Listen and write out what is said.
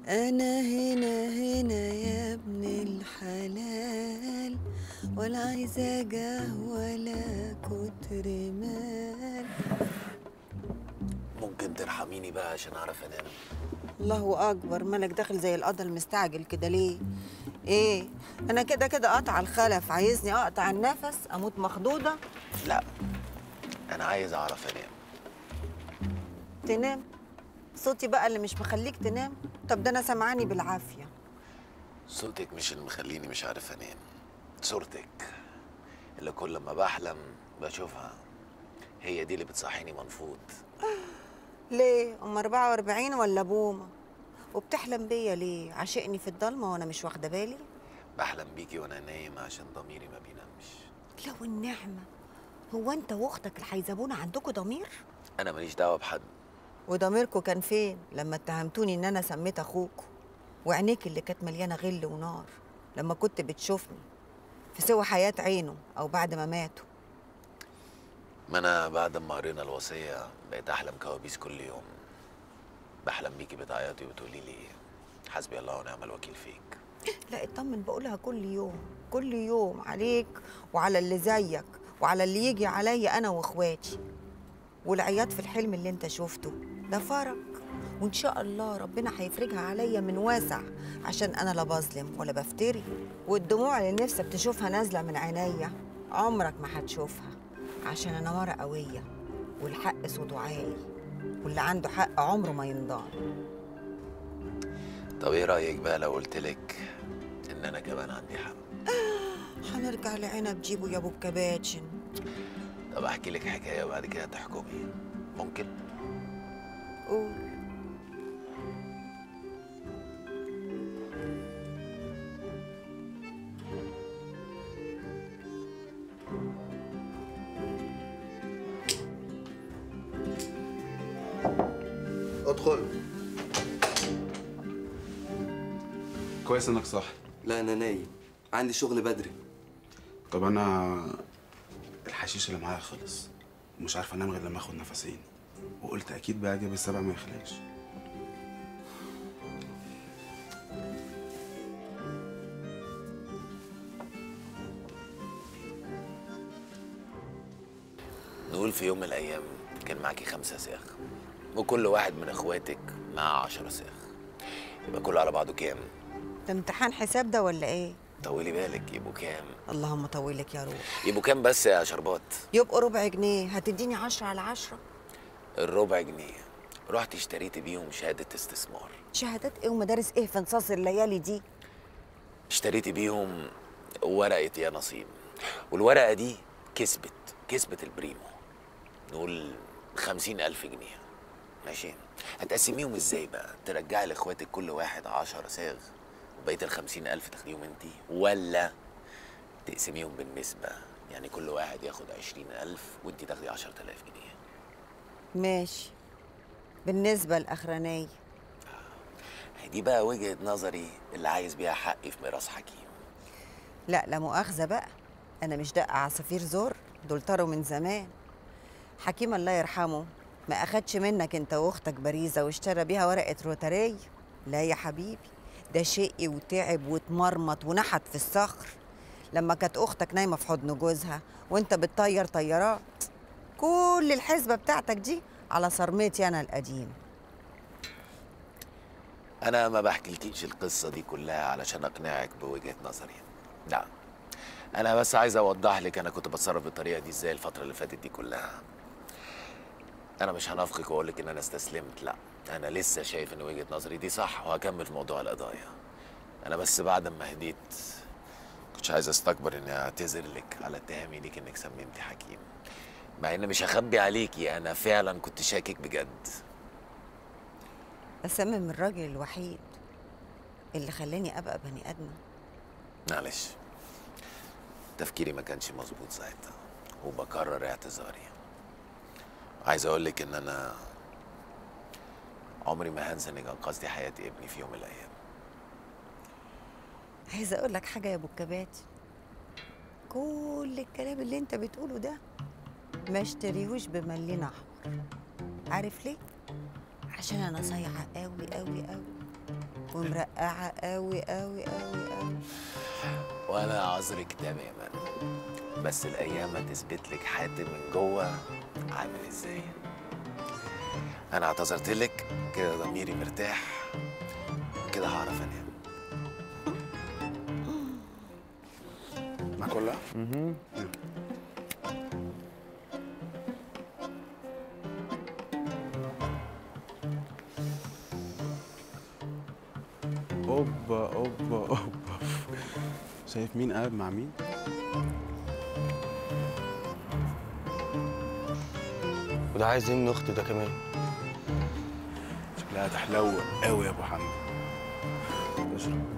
أنا هنا هنا يا ابن الحلال ولا عايزة جاه ولا كتر مال ممكن ترحميني بقى عشان اعرف انام الله أكبر مالك داخل زي القضا المستعجل كده ليه؟ إيه؟ أنا كده كده قاطعة الخلف عايزني أقطع النفس أموت مخضوضة لا انا عايز اعرف انام تنام صوتي بقى اللي مش مخليك تنام طب ده أنا سامعاني بالعافية صوتك مش اللي مخليني مش عارف انام صورتك اللي كل ما بحلم بشوفها هي دي اللي بتصحيني منفوض ليه؟ أم 44 ولا بومة؟ وبتحلم بيا ليه؟ عاشقني في الضلمة وأنا مش واخدة بالي؟ بحلم بيكي وانا نايم عشان ضميري ما بينامش لو النعمة هو أنت وأختك الحيزبونة عندكوا ضمير؟ انا ماليش دعوه بحد وضميركوا كان فين لما اتهمتوني إن أنا سميت أخوكوا؟ وعينيك اللي كانت مليانة غل ونار لما كنت بتشوفني في سوى حياة عينه أو بعد ما ماتوا ما انا بعد ما قرينا الوصيه بقيت احلم كوابيس كل يوم بحلم بيكي بتعيطي وتقولي لي حسبي الله ونعم الوكيل فيك لا اطمن بقولها كل يوم كل يوم عليك وعلى اللي زيك وعلى اللي يجي عليا انا واخواتي والعياط في الحلم اللي انت شفته ده فرج وان شاء الله ربنا هيفرجها عليا من واسع عشان انا لا بظلم ولا بفتري والدموع اللي نفسك تشوفها نازله من عينيا عمرك ما هتشوفها عشان انا مرة قويه والحق صوته عالي واللي عنده حق عمره ما ينضام طب ايه رايك بقى لو قلت لك ان انا كمان عندي حق هنرجع لعنب جيبه يا ابو الكباتشن طب احكي لك حكايه وبعد كده تحكمي ممكن قول ادخل كويس انك صح لا انا نايم عندي شغل بدري طب انا الحشيش اللي معايا خلص ومش عارف انام غير لما اخد نفسين وقلت اكيد بقى اجيب السبع ما يخلاش نقول في يوم من الايام كان معاكي خمسة ساخ وكل واحد من اخواتك معاه عشرة ساخ يبقى كله على بعضه كام ده امتحان حساب ده ولا ايه طولي بالك يبقوا كام اللهم طولك يا روح يبقوا كام بس يا شربات يبقوا ربع جنيه هتديني عشرة على عشرة الربع جنيه رحت اشتريت بيهم شهادة استثمار شهادات ايه ومدارس ايه في نصاص الليالي دي اشتريت بيهم ورقة يا نصيب والورقة دي كسبت كسبت البريمو نقول خمسين ألف جنيه ماشي هتقسميهم ازاي بقى ترجعي لاخواتك كل واحد عشرة صاغ وبقية الخمسين ألف تاخديهم انتي ولا تقسميهم بالنسبة يعني كل واحد ياخد عشرين ألف وانتي تاخدي عشرة آلاف جنيه ماشي بالنسبة الأخرانية دي بقى وجهة نظري اللي عايز بيها حقي في ميراث حكيم لا لا مؤاخذة بقى أنا مش دقة عصافير زور دول طاروا من زمان حكيم الله يرحمه ما أخدش منك أنت وأختك باريزة واشترى بيها ورقة روتارية لا يا حبيبي ده شقي وتعب واتمرمط ونحت في الصخر لما كانت أختك نايمة في حضن جوزها وأنت بتطير طيارات كل الحسبة بتاعتك دي على صرمتي أنا القديم انا ما بحكيلكيش القصه دي كلها علشان اقنعك بوجهه نظري لا انا بس عايز اوضح لك انا كنت بتصرف بالطريقه دي ازاي الفتره اللي فاتت دي كلها انا مش هنافقك واقول لك ان انا استسلمت لا انا لسه شايف ان وجهه نظري دي صح وهكمل في موضوع القضايا انا بس بعد ما هديت كنتش عايز استكبر اني اعتذر لك على اتهامي ليك انك سممتي حكيم مع ان مش هخبي عليكي انا فعلا كنت شاكك بجد أسمم الراجل الوحيد اللي خلاني أبقى بني آدمة معلش تفكيري ما كانش مظبوط ساعتها وبكرر اعتذاري عايز اقول لك ان انا عمري ما هنسى انك انقذتي حياه ابني في يوم من الايام عايزه اقول لك حاجه يا ابو الكباتي كل الكلام اللي انت بتقوله ده ما اشتريهوش بمليون احمر عارف ليه عشان انا صايعه قوي قوي قوي ومرقعه قوي قوي قوي قوي وانا عذرك تماما بس الايام هتثبت لك حاتم من جوه عامل ازاي انا اعتذرت لك كده ضميري مرتاح كده هعرف انام ما كلها؟ اوبا اوبا اوبا شايف مين قاعد مع مين؟ وده عايز ايه من اختي ده كمان شكلها تحلو قوي يا ابو حمد اشرب